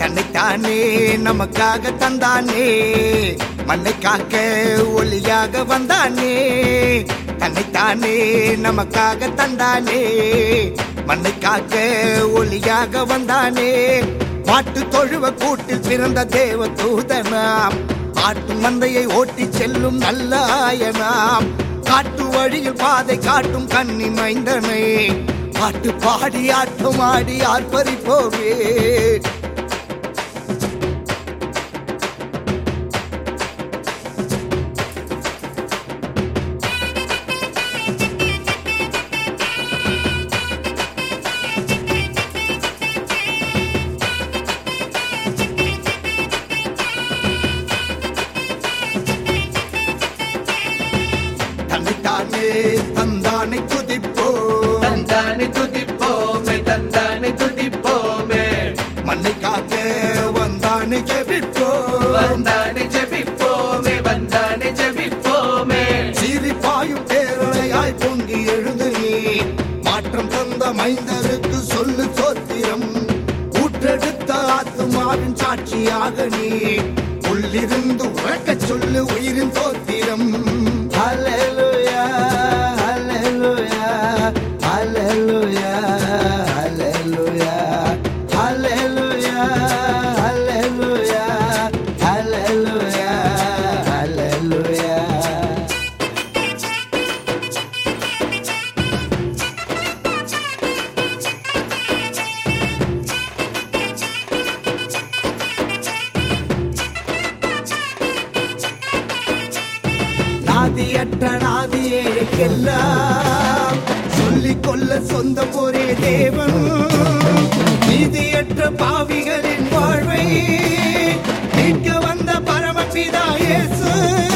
தன்னைத்தானே நமக்காக தந்தானே மண்ணை காக்க ஒளியாக வந்தானே தன்னைத்தானே நமக்காக தந்தானே மண்ணை காக்க ஒளியாக வந்தானே பாட்டு தொழுவ கூட்டில் பிறந்த தேவ தூதனாம் ஆட்டு மந்தையை ஓட்டி செல்லும் நல்ல ஆயனாம் காட்டு வழியில் பாதை காட்டும் கன்னி மைந்தனை பாட்டு பாடி ஆட்டம் ஆடி ஆர்ப்பரிப்போவே தன்னைத்தானே தந்தானை துதிப்போ தந்தானை துதிப்போமே தந்தானை துதிப்போமே மண்ணை காக்க வந்தானை ஜெபிப்போ வந்தானை ஜெபிப்போமே வந்தானை ஜெபிப்போமே சிரிப்பாயும் பேரலையாய் பொங்கி எழுந்து நீ மாற்றம் தந்த மைந்தருக்கு சொல்லு சோத்திரம் ஊற்றெடுத்த ஆத்துமாவின் சாட்சியாக நீ உள்ளிருந்து உறக்கச் சொல்லு உயிரின் சோத்திரம் ஹalleluya ஹalleluya ஹalleluya ஹalleluya ஹalleluya ஹalleluya ஹalleluya ஹalleluya நாதியற்ற நாதியேக்கெல்லாம் சொல்லிக் கொள்ள சொந்த ஒரே தேவன் நீதியற்ற பாவிகளின் வாழ்வை மீட்க வந்த பரமபிதா இயேசு